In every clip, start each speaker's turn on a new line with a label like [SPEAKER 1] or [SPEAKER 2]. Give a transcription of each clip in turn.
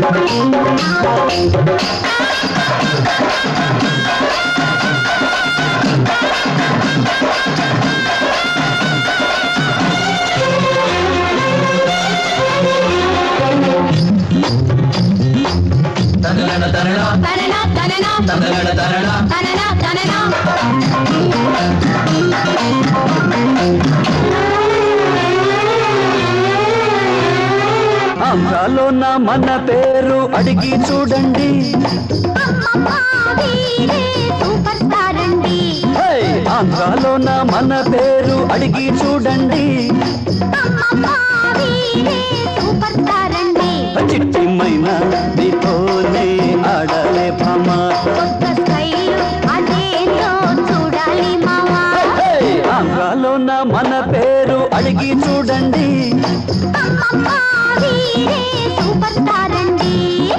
[SPEAKER 1] తనన తనన
[SPEAKER 2] తనన తనన
[SPEAKER 1] తనన తనన
[SPEAKER 2] తనన తనన
[SPEAKER 3] ఆంధ్రాలోన మన పేరు అడిగి చూడండి
[SPEAKER 2] అమ్మమ్మ వీరే సూపర్ స్టార్ అండి
[SPEAKER 3] హే! ఆంధ్రాలోన మన పేరు అడిగి చూడండి
[SPEAKER 2] అమ్మమ్మ వీరే సూపర్ స్టార్ అండి
[SPEAKER 3] చిట్టిమైన నీతోనే ఆడలే భామ
[SPEAKER 2] కొత్త స్టైల్ అదేంటో చూడాలి మావా
[SPEAKER 3] హే! ఆంధ్రాలోన మన పేరు అడిగి చూడండి
[SPEAKER 2] అమ్మమ్మ వీరే సూపర్ స్టార్ అండి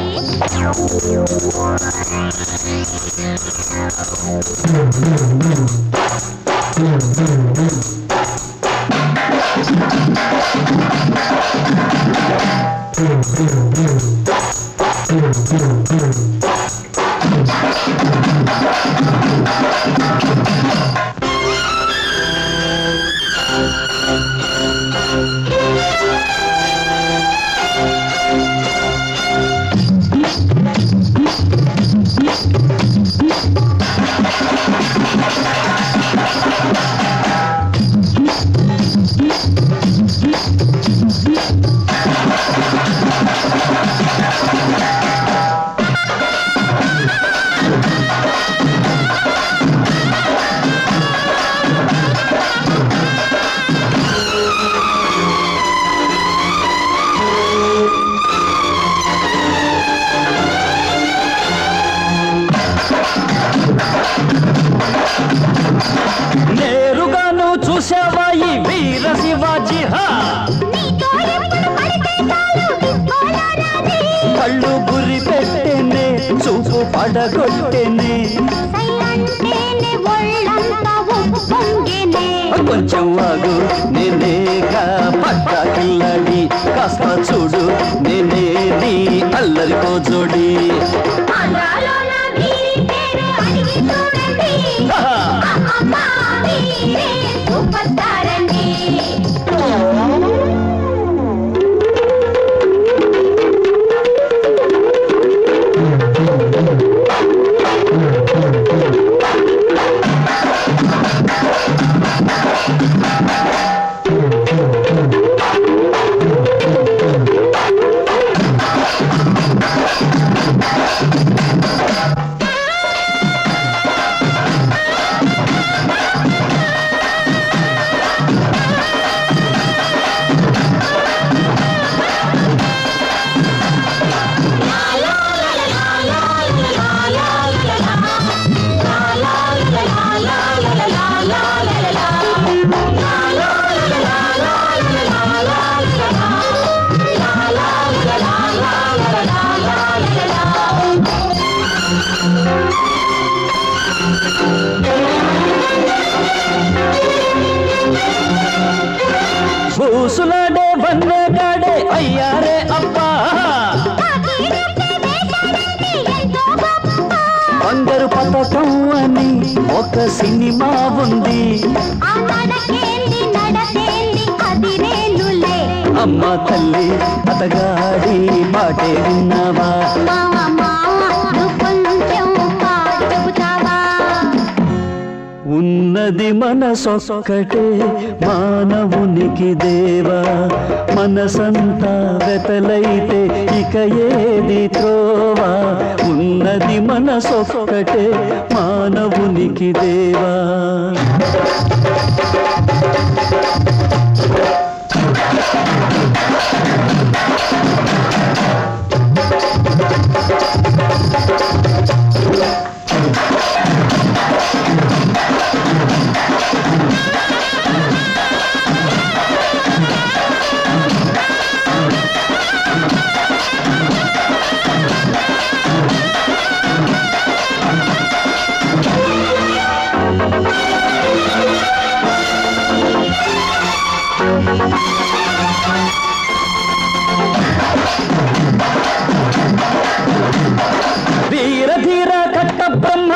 [SPEAKER 3] నేరుగాను చూసావా ఈ వీర శివాజీ హా
[SPEAKER 2] నీతో ఎప్పుడు పడితే చాలు డిస్కోలో రాజీ
[SPEAKER 3] కళ్ళు గురి పెట్టేనే చూపు పడగొట్టేనే
[SPEAKER 2] సైలంటేనే ఒళ్ళంతా ఉప్పొంగేనే
[SPEAKER 3] కొంచెం వాగు నేనేగా పట్ట కిల్లడి కాస్త చూడు నేనే నీ అల్లరికో జోడి
[SPEAKER 2] ఆంధ్రాలోన వీరి పేరు అడిగి చూడండి అమ్మమ్మ వీరే సూపర్ స్టార్ అండి
[SPEAKER 3] పూసులాడే వన్నెగాడే అయ్యారే అబ్బా
[SPEAKER 2] ఎంతో గొప్ప
[SPEAKER 3] బంగారు పథకం అని ఒక సినిమా ఉంది
[SPEAKER 2] ఆ నడకేంది నడకేంది అది రేలులే
[SPEAKER 3] అమ్మ తల్లి అతగాడి మాటే విన్నావా
[SPEAKER 2] మావ మావ నువ్వు కొంచెం పాడు చెబుతావా
[SPEAKER 3] ఉన్నది మనసొక్కటే మానవునికి దేవా మనసంతా వెతలైతే ఇక ఏది త్రోవా ఉన్నది మనసొక్కటే మానవునికి దేవా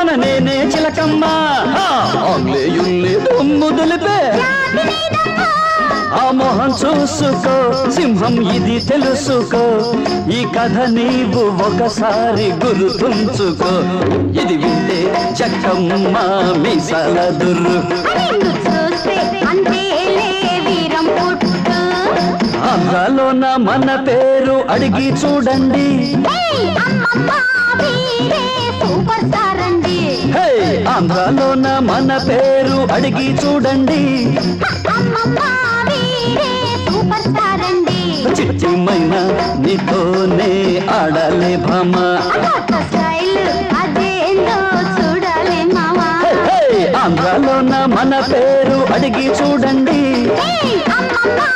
[SPEAKER 3] మన నేనే చిలకమ్మ హా! ఆంగ్లేయుల్ని దుమ్ము దులిపే ఆ మొహం చూసుకో సింహం ఇది తెలుసుకో ఈ కథ నీవు ఒకసారి గుర్తుంచుకో ఇది వింటే చక్కమ్మ మీసాల దుర్రు
[SPEAKER 2] నిన్ను చూస్తే అంతేలే వీరం పుట్టు
[SPEAKER 3] ఆంధ్రాలోన మన పేరు అడిగి చూడండి
[SPEAKER 2] ఏయ్, అమ్మమ్మ వీరే సూపర్ స్టార్ అండి
[SPEAKER 3] హే ఆంధ్రాలోన మన పేరు అడిగి చూడండి
[SPEAKER 2] అమ్మమ్మ వీరే సూపర్ స్టార్ అండి
[SPEAKER 3] చిచ్చిమైన నీతోనే ఆడాలి భామ
[SPEAKER 2] కొత్త స్టైల్ అదేందో చూడాలి మావా
[SPEAKER 3] హే, హే, ఆంధ్రాలోన మన పేరు అడిగి చూడండి
[SPEAKER 2] ఏయ్, అమ్మమ్మ